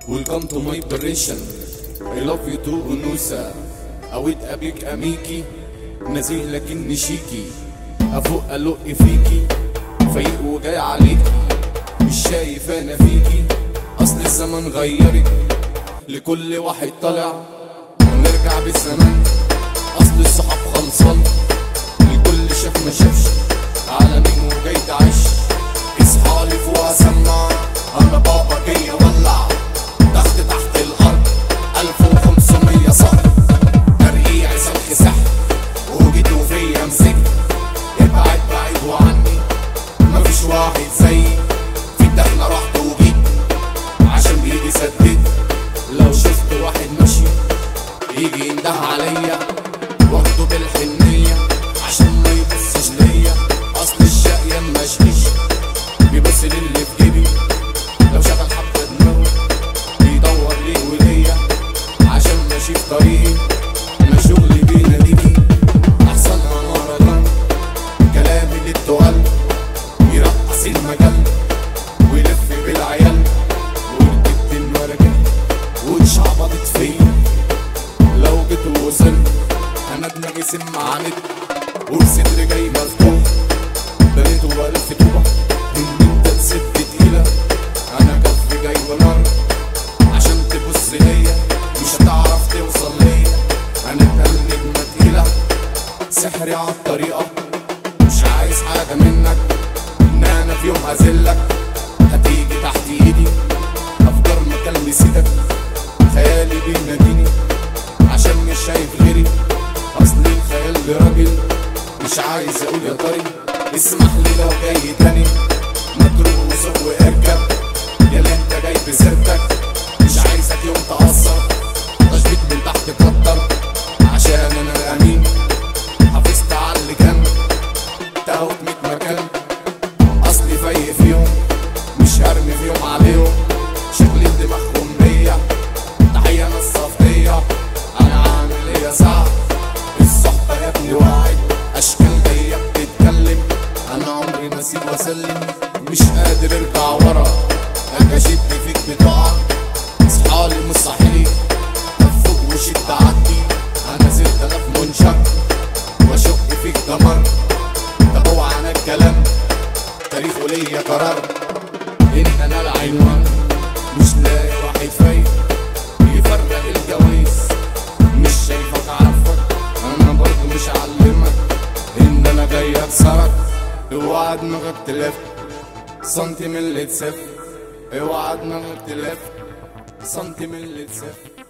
Welcome to my operation I love you too أنوسة أود أبيك أميكي نزيه لكني شيكي أفوق ألق فيكي فايق وجاي عليكي مش شايف أنا فيكي أصل الزمن غيرك لكل واحد طالع ونرجع بالزمن أصل الصحاب خلصان الكل شاف ما شافش على مين وجاي تعيش اصحالي فوق سمع انا بابا جاي اولع تحت تحت الارض 1500 صح ترقيع سلخ سحر وجيت وفيا مسكت ابعد بعيد وعني مفيش واحد زيي في الدخلة رحت وجيت عشان بايدي سددت لو شفت واحد ماشي يجي ينده عليا واخده بالحنية عشان ما يبصش ليا اصل الشقية مشقيش بيبص للي في جيبي لو شغل حبة دماغه بيدور ليه وليا عشان ماشي في طريقي انا شغلي بيناديني احسن من مهرجان كلامي للتقال يرقص المجال ويلف بالعيال وركبت المراكب واتشعبطت فيا لو جيت ووصلت انا دماغي سمعانت والصدر جاي مفتوح بنيت والف طوبة ان انت تسد تقيلة انا كف جاي ونار عشان تبص ليا مش هتعرف توصل ليا انا كان نجمة تقيلة سحري عالطريقة مش عايز حاجة منك ان انا في يوم هزلك هتيجي تحت ايدي افكار مكان نسيتك خيالي بيناديني عشان مش شايف غيري اصل الخيال لراجل مش عايز اقول يا طري اسمح لي لو جاي تاني مضروب وسوق واركب يا اللي انت جاي بسيرتك مش عايزك يوم تأثر تشبيك من تحت كتر عشان انا الامين حافظت على اللي كان تاهوت ميت مكان اصلي فايق في يوم مش هرمي في يوم عليهم شكلي دماغهم بيا تحية انا الصفية انا عامل ايه يا سعد الصحبة يا ابني واعد اشكال جاية بتتكلم انا عمري ما اسيب واسلم مش قادر ارجع ورا اجي اشد فيك بتقع اصحالي مستحيل فوق وشد عدي انا ست الاف منشق واشق فيك دمر طب اوعى انا الكلام تاريخه ليا قرار ان انا العنوان مش لاقي واحد فايق يفرق الجوايز مش شايفك عارفك انا برضو مش علمك ان انا جاي اكسرك اوعى دماغك تلف سنتي من اللي تسف اوعى دماغك تلف سنتي من اللي تسف